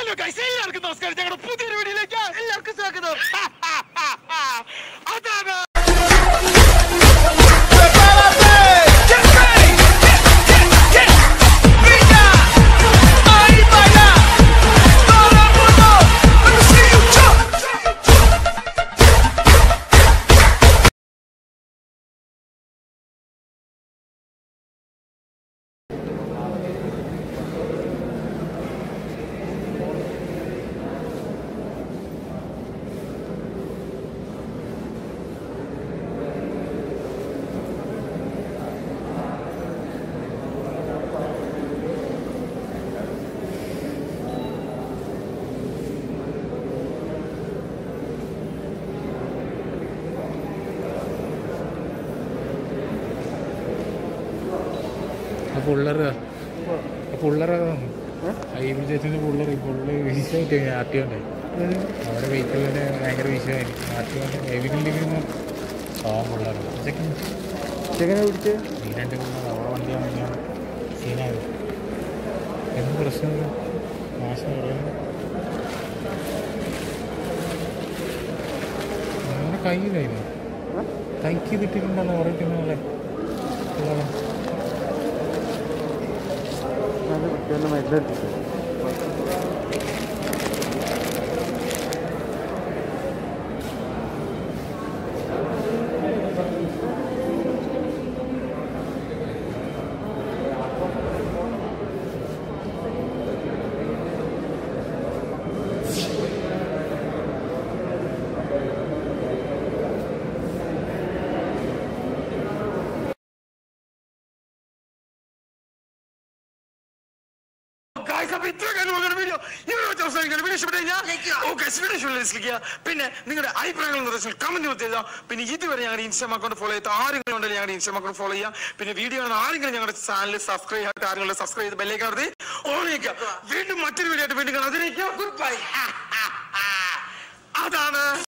hello guys എല്ലാവർക്കും നമസ്കാരം ഞങ്ങളുടെ പുതിയൊരു വീഡിയോയിലേക്ക് എല്ലാവർക്കും സ്വാഗതം അതാണ് ആ പുള്ളറ് ആ പുള്ളറൊക്കെ വന്നു അയ്യപ്പൻ ചേച്ചിൻ്റെ പുള്ളറ് പുള്ളി വിഷയമായിട്ട് ആട്ടിയോണ്ടേ അവിടെ വെഹിക്കിളിന് ഭയങ്കര വിഷയമായി ആട്ടിയോണ്ട് എവിടെയെങ്കിലും പാവം പിള്ളേർ എങ്ങനെ പിടിച്ച് ഈ രണ്ട് പിള്ളേർ അവളെ വണ്ടിയാണ് തന്നെയാണ് സീനായത് എന്ത് പ്രശ്നം നാശം പറയുന്നത് നമ്മുടെ കയ്യിലായിരുന്നു കൈക്ക് കിട്ടിയിട്ടുണ്ടെന്ന് പറഞ്ഞിട്ടുള്ള പോലെ പിള്ളേരെ അത് കുട്ടികളുടെ മരുന്നെടുത്തിട്ട് ഗൈസ് അപ്പൊ ഇത്ര കാര്യം വീഡിയോ ഇവിടെ വെച്ച് അവസാനിക്കുന്ന വീഡിയോ ഇഷ്ടപ്പെട്ടു കഴിഞ്ഞാൽ ഓ ഗൈസ് വീഡിയോ ഇഷ്ടപ്പെടുക പിന്നെ നിങ്ങളുടെ അഭിപ്രായങ്ങൾ നിർദ്ദേശങ്ങൾ കമന്റ് എഴുതുക പിന്നെ ഇതുവരെ ഞങ്ങളുടെ ഇൻസ്റ്റാം അക്കൗണ്ട് ഫോളോ ചെയ്ത ആരെങ്കിലും ഉണ്ടെങ്കിൽ ഞങ്ങളുടെ ഇൻസ്റ്റാം അക്കൗണ്ട് ഫോളോ ചെയ്യുക പിന്നെ വീഡിയോ കാണുന്ന ആരെങ്കിലും ഞങ്ങളുടെ ചാനൽ സബ്സ്ക്രൈബ് ചെയ്യാത്ത ആരെങ്കിലും സബ്സ്ക്രൈബ് ചെയ്ത് ബെല്ലേക്ക് അമർത്തി ഓണിക്കുക വീണ്ടും മറ്റൊരു വീഡിയോ ആയിട്ട് വീണ്ടും കാണാം അതിലേക്ക് ഗുഡ് ബൈ അതാണ്